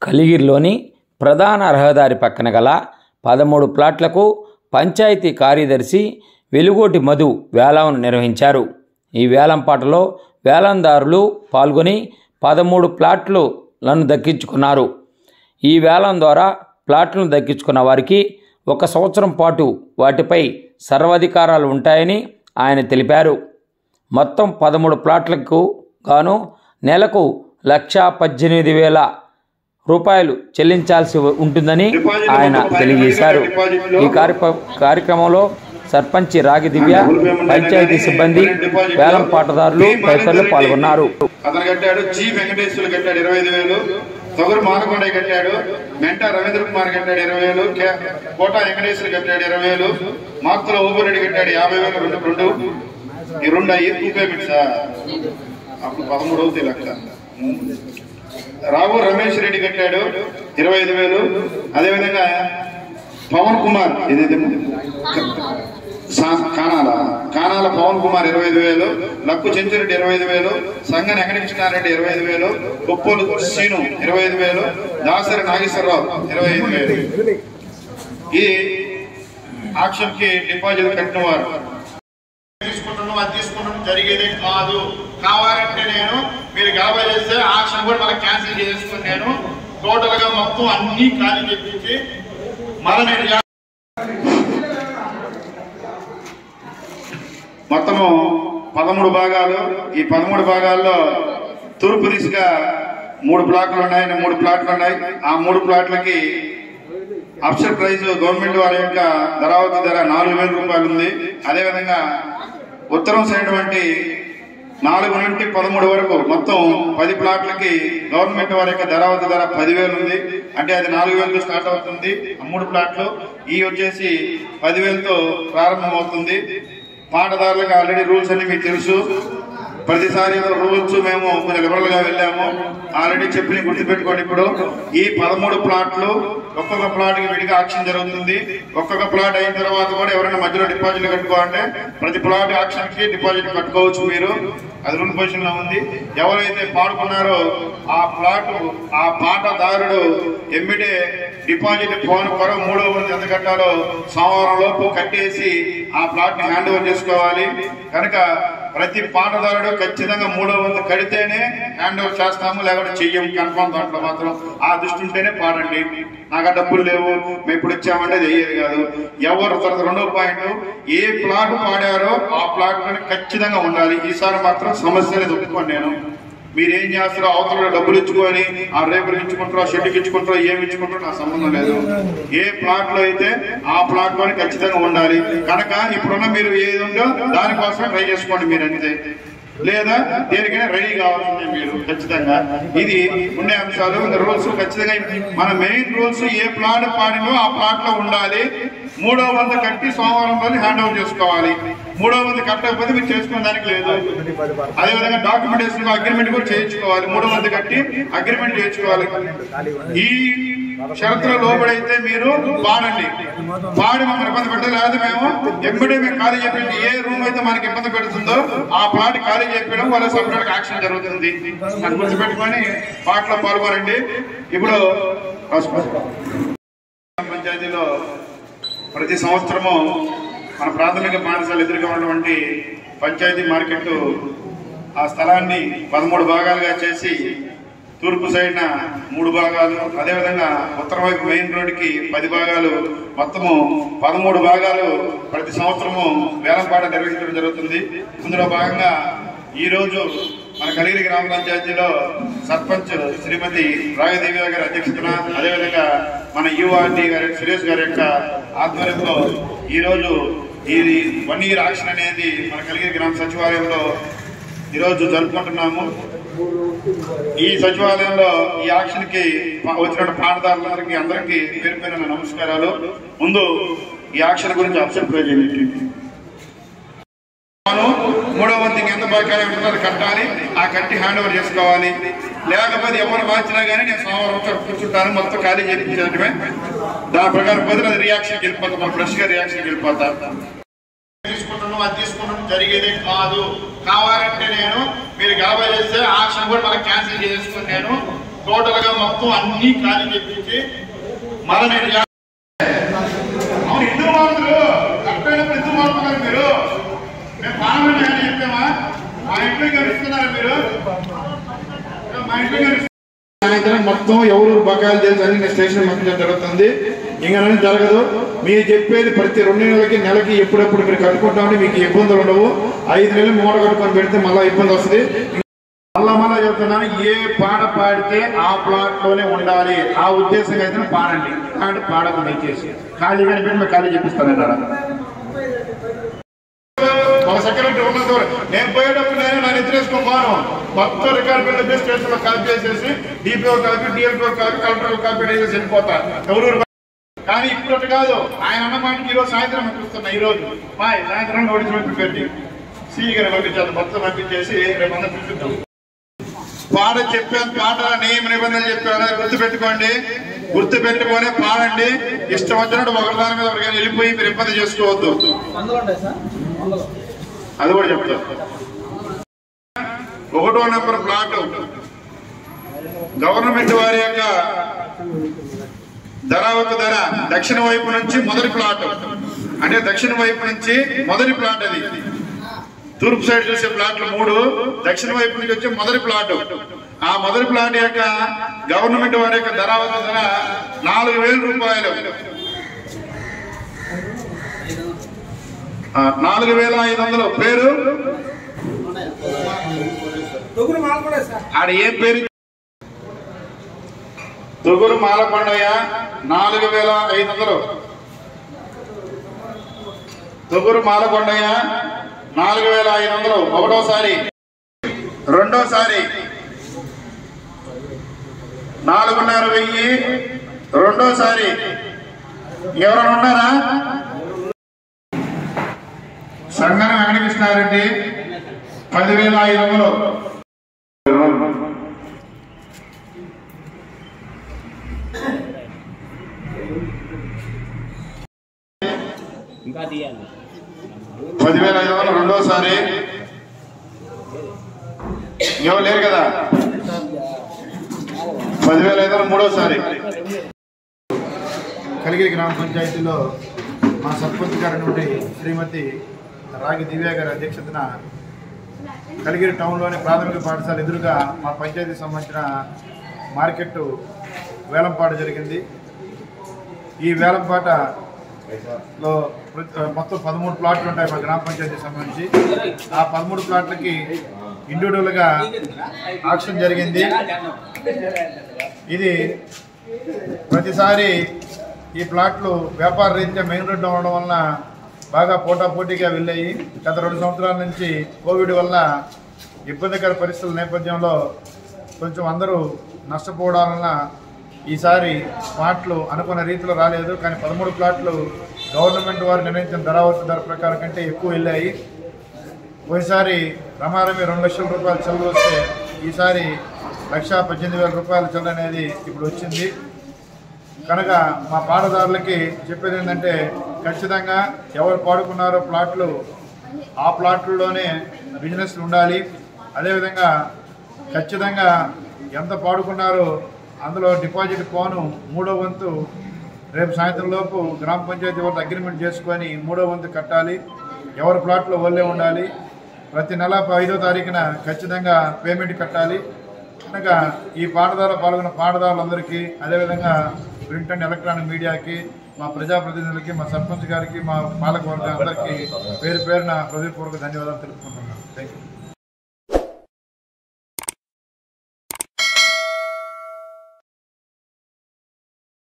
కలిగిరిలోని ప్రధాన రహదారి పక్కన గల పదమూడు ప్లాట్లకు పంచాయతీ కార్యదర్శి వెలుగోటి మధు వేలంను నిర్వహించారు ఈ వేలంపాటలో వేలందారులు పాల్గొని పదమూడు ప్లాట్లను దక్కించుకున్నారు ఈ వేలం ద్వారా ప్లాట్లను దక్కించుకున్న వారికి ఒక సంవత్సరం పాటు వాటిపై సర్వాధికారాలు ఉంటాయని ఆయన తెలిపారు మొత్తం పదమూడు ప్లాట్లకు గాను నెలకు లక్ష పద్దెనిమిది వేల రూపాయలు చెల్లించాల్సి ఉంటుందని ఆయన తెలియజేశారు ఈ కార్యక్ర కార్యక్రమంలో సర్పంచి రాగి దివ్య పంచాయతీ సిబ్బంది వేలం పాటదారులు తదితరులు పాల్గొన్నారు అతను కట్టాడు జి వెంకటేశ్వరులు కట్టాడు ఇరవై ఐదు వేలు తొగరు మానకొండ కట్టాడు మెంటా రవీంద్ర కుమార్ కట్టాడు ఇరవై వేలు కే- కోట వెంకటేశ్వరు కట్టాడు ఇరవై వేలు మార్తుల ఓబురెడ్డి కట్టాడు యాభై వేలు రెండు రెండు ఈ రెండు అయ్యి టూ పేమెంట్స్ అప్పుడు పదమూడు అవుతాయి లక్ష రావు రమేష్ రెడ్డి కట్టాడు ఇరవై ఐదు వేలు అదేవిధంగా పవన్ కుమార్ ఇది సా- కానాల కానాల పవన్ కుమార్ ఇరవై ఐదు వేలు లక్కు చెంచురెడ్డి ఇరవై ఐదు వేలు సంగ వెంకటకృష్ణారెడ్డి ఇరవై ఐదు వేలు కొప్పోలు శ్రీను ఇరవై ఐదు వేలు దాసరి నాగేశ్వరరావు ఇరవై ఐదు వేలు ఈ ఆక్షన్ కి డిపాజిట్ కట్టిన వారు తీసుకుంటున్నాం అది తీసుకుంటాం జరిగేదే కాదు కావాలంటే నేను మీరు గలబై చేస్తే ఆక్షన్ కూడా మళ్ళీ క్యాన్సిల్ చేసుకుని నేను టోటల్ గా మొత్తం అన్ని ఖాళీ చేపించి మళ్ళీ నేను యా- మొత్తము పదమూడు భాగాలు ఈ పదమూడు భాగాల్లో తూర్పు దిశగా మూడు ప్లాట్లు ఉన్నాయి మూడు ప్లాట్లు ఉన్నాయి ఆ మూడు ప్లాట్లకి అప్సర్ ప్రైజ్ గవర్నమెంట్ వారి యొక్క ధరావతి ధర నాలుగు వేల రూపాయలు ఉంది అదేవిధంగా ఉత్తరం సైడ్ వంటి నాలుగు నుండి పదమూడు వరకు మొత్తం పది ప్లాట్లకి గవర్నమెంట్ వారి యొక్క ధరావతి ధర పదివేలు ఉంది అంటే అది నాలుగు వేలతో స్టార్ట్ అవుతుంది ఆ మూడు ప్లాట్లు ఈ వచ్చేసి పదివేలతో ప్రారంభమవుతుంది పాటదారులకు ఆల్రెడీ రూల్స్ అన్ని మీకు తెలుసు ప్రతిసారి రూల్స్ మేము కొంచెం లిబరల్ గా వెళ్ళాము ఆల్రెడీ చెప్పి గుర్తుపెట్టుకోండి ఇప్పుడు ఈ పదమూడు ప్లాట్లు ఒక్కొక్క ప్లాట్ కి విడిగా ఆక్షన్ జరుగుతుంది ఒక్కొక్క ప్లాట్ అయిన తర్వాత కూడా ఎవరైనా మధ్యలో డిపాజిట్ కట్టుకోవాలంటే ప్రతి ప్లాట్ ఆక్షన్ కి డిపాజిట్ కట్టుకోవచ్చు మీరు అది రూల్ పొజిషన్ లో ఉంది ఎవరైతే పాడుకున్నారో ఆ ప్లాట్ ఆ పాటదారుడు ఎమ్మిడే డిపాజిట్ ఫోన్ కొర మూడో వంతు ఎంత కట్టాలో సోమవారం లోపు కట్టేసి ఆ ప్లాట్ ని హ్యాండ్ ఓవర్ చేసుకోవాలి కనుక ప్రతి పాటదారుడు ఖచ్చితంగా మూడో వంతు కడితేనే హ్యాండ్ ఓవర్ చేస్తాము లేకపోతే చెయ్యం కన్ఫర్మ్ దాంట్లో మాత్రం ఆ దృష్టి ఉంటేనే పాడండి నాకు ఆ డబ్బులు లేవు మేము ఇప్పుడు వచ్చామంటే అది అయ్యేది కాదు ఎవరు తర్వాత రెండో పాయింట్ ఏ ప్లాట్ పాడారో ఆ ప్లాట్ ఖచ్చితంగా ఉండాలి ఈసారి మాత్రం సమస్య అనేది ఒప్పుకోండి నేను మీరేం చేస్తారో అవతల డబ్బులు ఇచ్చుకొని ఆ రేపులు ఇచ్చుకుంటారో షెడ్కి ఇచ్చుకుంటారో ఏమి ఇచ్చుకుంటారో నాకు సంబంధం లేదు ఏ ప్లాట్ లో అయితే ఆ ప్లాట్ లోని ఖచ్చితంగా ఉండాలి కనుక ఇప్పుడున్న మీరు ఏది ఉందో దానికోసం ట్రై చేసుకోండి మీరు అంతే లేదా దేనికైనా రెడీ కావాల్సిందే మీరు ఖచ్చితంగా ఇది ఉండే అంశాలు రూల్స్ ఖచ్చితంగా మన మెయిన్ రూల్స్ ఏ ప్లాట్ పాడినో ఆ ప్లాట్ లో ఉండాలి మూడో వంద కట్టి సోమవారం రోజు హ్యాండ్ ఓవర్ చేసుకోవాలి మూడో వంద కట్టకపోతే మీరు చేసుకునే దానికి లేదు అదేవిధంగా డాక్యుమెంటేషన్ అగ్రిమెంట్ కూడా చేయించుకోవాలి మూడో వంద కట్టి అగ్రిమెంట్ చేయించుకోవాలి ఈ షరతులో లోబడైతే మీరు పాడండి పాడి మమ్మల్ని ఇబ్బంది పెట్టలేదు లేదా మేము ఎప్పుడే మేము ఖాళీ చెప్పింది ఏ రూమ్ అయితే మనకి ఇబ్బంది పెడుతుందో ఆ ప్లాట్ ఖాళీ చెప్పడం వల్ల సపరేట్ యాక్షన్ జరుగుతుంది అది గుర్తుపెట్టుకొని పాటలో పాల్గొనండి ఇప్పుడు పంచాయతీలో ప్రతి సంవత్సరము మన ప్రాథమిక పాఠశాల ఎదురుగా ఉన్నటువంటి పంచాయతీ మార్కెట్ ఆ స్థలాన్ని పదమూడు భాగాలుగా చేసి తూర్పు సైడ్న మూడు భాగాలు అదేవిధంగా ఉత్తర వైపు మెయిన్ రోడ్డుకి పది భాగాలు మొత్తము పదమూడు భాగాలు ప్రతి సంవత్సరము వేలంపాట నిర్వహించడం జరుగుతుంది ఇందులో భాగంగా ఈ రోజు మన కలిగిరి గ్రామ పంచాయతీలో సర్పంచ్ శ్రీమతి రాగదేవి గారి అధ్యక్షతన అదేవిధంగా మన యుఆర్డి గారి సురేష్ గారి యొక్క ఆధ్వర్యంలో ఈ రోజు ఈ వన్ ఇయర్ యాక్షన్ అనేది మన కలిగిరి గ్రామ సచివాలయంలో ఈ రోజు జరుపుకుంటున్నాము ఈ సచివాలయంలో ఈ యాక్షన్ కి వచ్చిన పాటదారులందరికీ అందరికీ పేరు పేరున నమస్కారాలు ముందు ఈ యాక్షన్ గురించి అప్సెట్ చేయండి మనం మూడో వంతుకి ఎంత బకాయి ఉంటుందో అది కట్టాలి ఆ కట్టి హ్యాండ్ ఓవర్ చేసుకోవాలి లేకపోతే ఎవరు మార్చినా కానీ నేను సోమవారం వచ్చి అక్కడ కూర్చుంటాను మొత్తం ఖాళీ చేయించడమే దాని ప్రకారం పోతే అది రియాక్షన్కి వెళ్ళిపోతాం ఫ్రెష్ గా రియాక్షన్కి వెళ్ళిపోతా తీసుకుంటున్నాం అది తీసుకుంటాం జరిగేదే కాదు కావాలంటే నేను మీరు గలబై చేస్తే ఆక్షన్ కూడా మళ్ళీ క్యాన్సిల్ చేసుకుని నేను టోటల్ గా మొత్తం అన్ని ఖాళీ చేపించి మళ్ళీ నేను జా- అవును ఎందుకు మారుతున్నారు కరెక్టైనప్పుడు ఎందుకు మారుతున్నారు మీరు మేము పార్లమెంట్ కానీ చెప్పామా మా ఇంట్లో గెలుస్తున్నారా మీరు మా ఇంట్లో గెలుస్తున్నారు సాయంత్రం మొత్తం ఎవరు బకాయిలు తెలిసి అన్ని నేను స్టేషన్ పంపించడం జరుగుతుంది ఇంకా అనేది జరగదు మీరు చెప్పేది ప్రతి రెండు నెలలకి నెలకి ఎప్పుడెప్పుడు మీరు కట్టుకుంటామని మీకు ఇబ్బందులు ఉండవు ఐదు నెలలు మూట కట్టుకొని పెడితే మళ్ళీ ఇబ్బంది వస్తుంది మళ్ళా మళ్ళా చెప్తున్నాను ఏ పాట పాడితే ఆ ప్లాట్ లోనే ఉండాలి ఆ ఉద్దేశంగా అయితే పాడండి కాబట్టి పాడకుండా ఇచ్చేసి ఖాళీ కానీ పెట్టి ఖాళీ చెప్పిస్తానన్నారా మన సెక్రటరీ ఉన్నంత వరకు నేను పోయేటప్పుడు నేను నన్ను ఎత్తురేసుకొని పోను మొత్తం రికార్డ్ బిల్లు చేసి స్టేషన్ లో కాపీ చేసేసి DPO copy DLPO copy collector copy వేసేసి వెళ్ళిపోతా ఎవరు కానీ ఇప్పుడు అటు కాదు ఆయన అన్న మాటకి ఈ రోజు సాయంత్రం పంపిస్తున్నా ఈ రోజు మా సాయంత్రం నోటీస్ పంపించండి సిఈ గారిని పంపించాలి మొత్తం పంపించేసి రేపు అందరూ పిలుచుద్దాం పాట చెప్పాను పాట నియమ నిబంధనలు చెప్పాను గుర్తు పెట్టుకోండి గుర్తు పెట్టుకొని పాడండి ఇష్టం వచ్చినట్టు ఒకరి దాని మీద ఒకరికైనా వెళ్ళిపోయి మీరు ఇబ్బంది చేసుకోవద్దు అది కూడా చెప్తాను ఒకటో నెంబర్ ప్లాట్ గవర్నమెంట్ వారి యొక్క ధర ఒక ధర దక్షిణ వైపు నుంచి మొదటి ప్లాట్ అంటే దక్షిణ వైపు నుంచి మొదటి ప్లాట్ అది తూర్పు సైడ్ చూసే ప్లాట్లు మూడు దక్షిణ వైపు నుంచి వచ్చే మొదటి ప్లాట్ ఆ మొదటి ప్లాట్ యొక్క గవర్నమెంట్ వారి యొక్క ధర ఒక ధర నాలుగు వేల రూపాయలు ఆ, నాలుగు వేల ఐదు వందలు పేరు ఆడ ఏం పేరు దుగురు మాలకొండయ్య నాలుగు వేల ఐదు వందలు దుగురు మాలకొండయ్య నాలుగు వేల ఐదు వందలు ఒకటోసారి రెండోసారి నాలుగున్నర వెయ్యి రెండోసారి ఎవరైనా ఉన్నారా సంగనం వెంకటకృష్ణారెడ్డి పదివేల ఐదు వందలు పదివేల ఐదు వందలు రెండోసారి ఎవరు లేరు కదా పదివేల ఐదు వందలు మూడోసారి కలిగిరి గ్రామ పంచాయతీలో మా సర్పంచ్ గారి నుండి శ్రీమతి రాగి దివ్య గారి అధ్యక్షతన కలిగిరి టౌన్లోని ప్రాథమిక పాఠశాల ఎదురుగా మా పంచాయతీ సంబంధించిన మార్కెట్ వేలంపాట జరిగింది ఈ వేలంపాటలో ప్రతి- మొత్తం పదమూడు ప్లాట్లు ఉంటాయి మా గ్రామ పంచాయతీ సంబంధించి ఆ పదమూడు ప్లాట్లకి ఇండివిజువల్గా ఆక్షన్ జరిగింది ఇది ప్రతిసారి ఈ ప్లాట్లు వ్యాపార రీత్యా మెయిన్ రోడ్డు ఉండడం వలన బాగా పోటాపోటీగా వెళ్ళాయి గత రెండు సంవత్సరాల నుంచి కోవిడ్ వల్ల ఇబ్బందికర పరిస్థితుల నేపథ్యంలో కొంచెం అందరూ నష్టపోవడం వలన ఈసారి ప్లాట్లు అనుకున్న రీతిలో రాలేదు కానీ పదమూడు ప్లాట్లు గవర్నమెంట్ వారు నిర్ణయించిన ధరావర్తి ధర ప్రకారం కంటే ఎక్కువ వెళ్ళాయి పోయినసారి రమారమి రెండు లక్షల రూపాయలు చెల్లు వస్తే ఈసారి లక్ష పద్దెనిమిది వేల రూపాయల చెల్లు అనేది ఇప్పుడు వచ్చింది కనుక మా పాడదారులకి చెప్పేది ఏంటంటే ఖచ్చితంగా ఎవరు పాడుకున్నారో ప్లాట్లు ఆ ప్లాట్లలోనే బిజినెస్ ఉండాలి అదేవిధంగా ఖచ్చితంగా ఎంత పాడుకున్నారో అందులో డిపాజిట్ పోను మూడో వంతు రేపు సాయంత్రం లోపు గ్రామ పంచాయతీ వాళ్ళతో అగ్రిమెంట్ చేసుకొని మూడో వంతు కట్టాలి ఎవరి ప్లాట్లో వాళ్ళే ఉండాలి ప్రతి నెల ఐదో తారీఖున ఖచ్చితంగా పేమెంట్ కట్టాలి కనుక ఈ పాటదారులు పాల్గొన్న పాటదారులందరికీ అదేవిధంగా ప్రింట్ అండ్ ఎలక్ట్రానిక్ మీడియాకి మా ప్రజాప్రతినిధులకి మా సర్పంచ్ గారికి మా పాలకవర్గ అందరికీ పేరు పేరున హృదయపూర్వక ధన్యవాదాలు తెలుపుకుంటున్నాను థ్యాంక్ యూ